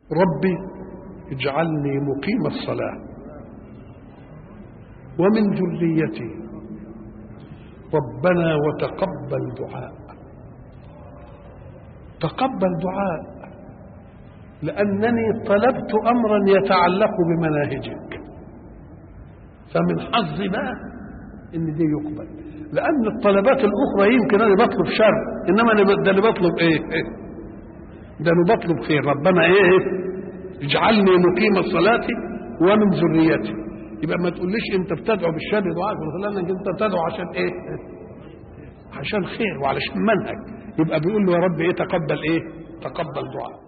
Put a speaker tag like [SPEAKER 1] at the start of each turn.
[SPEAKER 1] ربي اجعلني مقيم الصلاة ومن ذريتي ربنا وتقبل دعاء تقبل دعاء لأنني طلبت أمرا يتعلق بمناهجك فمن حظي بقى إن دي يقبل لأن الطلبات الأخرى يمكن أنا بطلب شر إنما أنا ده اللي بطلب إيه؟ ده أنا بطلب خير ربنا إيه؟ اجعلني مقيم الصلاة ومن ذريتي يبقى ما تقوليش أنت بتدعو بالشر دعاء لأنك أنت بتدعو عشان إيه؟ عشان خير وعلشان منهج يبقى بيقول له يا رب إيه تقبل إيه؟ تقبل دعاء